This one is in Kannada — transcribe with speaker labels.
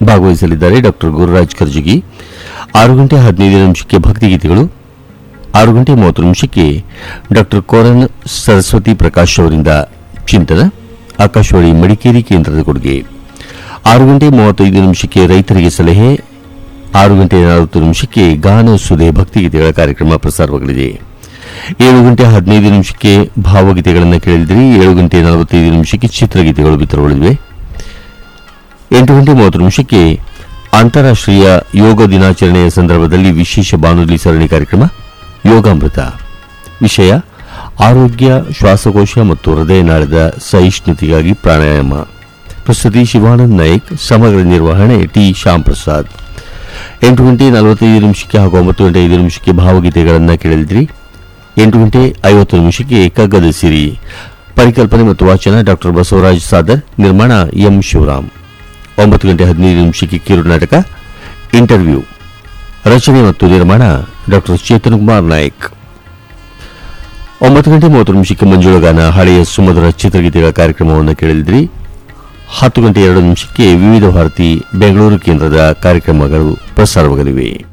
Speaker 1: ಭಾಗವಹಿಸಲಿದ್ದಾರೆ ಡಾಕ್ಟರ್ ಗುರುರಾಜ್ ಕರ್ಜಗಿ ಆರು ಗಂಟೆ ಹದಿನೈದು ನಿಮಿಷಕ್ಕೆ ಭಕ್ತಿಗೀತೆಗಳು ಆರು ಗಂಟೆ ಮೂವತ್ತು ನಿಮಿಷಕ್ಕೆ ಡಾಕ್ಟರ್ ಕೋರನ್ ಸರಸ್ವತಿ ಪ್ರಕಾಶ್ ಅವರಿಂದ ಚಿಂತನ ಆಕಾಶವಾಣಿ ಮಡಿಕೇರಿ ಕೇಂದ್ರದ ಕೊಡುಗೆ ಆರು ಗಂಟೆ ಮೂವತ್ತೈದು ನಿಮಿಷಕ್ಕೆ ರೈತರಿಗೆ ಸಲಹೆ ಆರು ಗಂಟೆ ನಲವತ್ತು ನಿಮಿಷಕ್ಕೆ ಗಾನ ಸುದೆ ಭಕ್ತಿಗೀತೆಗಳ ಕಾರ್ಯಕ್ರಮ ಪ್ರಸಾರವಾಗಲಿದೆ ಏಳು ಗಂಟೆ ಹದಿನೈದು ನಿಮಿಷಕ್ಕೆ ಭಾವಗೀತೆಗಳನ್ನು ಕೇಳಿದ್ರಿ ಏಳು ಗಂಟೆ ನಲವತ್ತೈದು ನಿಮಿಷಕ್ಕೆ ಚಿತ್ರಗೀತೆಗಳು ಬಿತ್ತರಗೊಳ್ಳಲಿವೆ ಎಂಟು ಗಂಟೆ ಮೂವತ್ತು ನಿಮಿಷಕ್ಕೆ ಅಂತಾರಾಷ್ಟ್ರೀಯ ಯೋಗ ದಿನಾಚರಣೆಯ ಸಂದರ್ಭದಲ್ಲಿ ವಿಶೇಷ ಬಾನುಲಿ ಸರಣಿ ಕಾರ್ಯಕ್ರಮ ಯೋಗಾಮೃತ ವಿಷಯ ಆರೋಗ್ಯ ಶ್ವಾಸಕೋಶ ಮತ್ತು ಹೃದಯನಾಳದ ಸಹಿಷ್ಣುತೆಗಾಗಿ ಪ್ರಾಣಾಯಾಮ ಪ್ರಸ್ತುತಿ ಶಿವಾನಂದ್ ನಾಯ್ಕ್ ಸಮಗ್ರ ನಿರ್ವಹಣೆ ಟಿ ಶ್ಯಾಮ್ ಪ್ರಸಾದ್ ಎಂಟು ಗಂಟೆ ನಲವತ್ತೈದು ನಿಮಿಷಕ್ಕೆ ಹಾಗೂ ಒಂಬತ್ತು ಗಂಟೆ ಐದು ನಿಮಿಷಕ್ಕೆ ಭಾವಗೀತೆಗಳನ್ನು ಕೇಳಿದ್ರಿ ಎಂಟು ಗಂಟೆ ಐವತ್ತು ನಿಮಿಷಕ್ಕೆ ಕಗ್ಗದ ಸಿರಿ ಪರಿಕಲ್ಪನೆ ಮತ್ತು ವಾಚನ ಡಾಕ್ಟರ್ ಬಸವರಾಜ್ ಸಾದರ್ ನಿರ್ಮಾಣ ಎಂ ಶಿವರಾಮ್ ಒಂಬತ್ತು ಗಂಟೆ ಹದಿನೈದು ನಿಮಿಷಕ್ಕೆ ಕಿರು ನಾಟಕ ಇಂಟರ್ವ್ಯೂ ರಚನೆ ಮತ್ತು ನಿರ್ಮಾಣ ಡಾಕ್ಟರ್ ಚೇತನ್ ಕುಮಾರ್ ನಾಯಕ್ ಒಂಬತ್ತು ಗಂಟೆ ಮೂವತ್ತು ನಿಮಿಷಕ್ಕೆ ಮಂಜುಳಗಾನ ಹಳೆಯ ಸುಮಧುರ ಚಿತ್ರಗೀತೆಗಳ ಕಾರ್ಯಕ್ರಮವನ್ನು ಕೇಳಿದ್ರಿ ಹತ್ತು ಗಂಟೆ ಎರಡು ನಿಮಿಷಕ್ಕೆ ವಿವಿಧ ಭಾರತಿ ಬೆಂಗಳೂರು ಕೇಂದ್ರದ ಕಾರ್ಯಕ್ರಮಗಳು ಪ್ರಸಾರವಾಗಲಿವೆ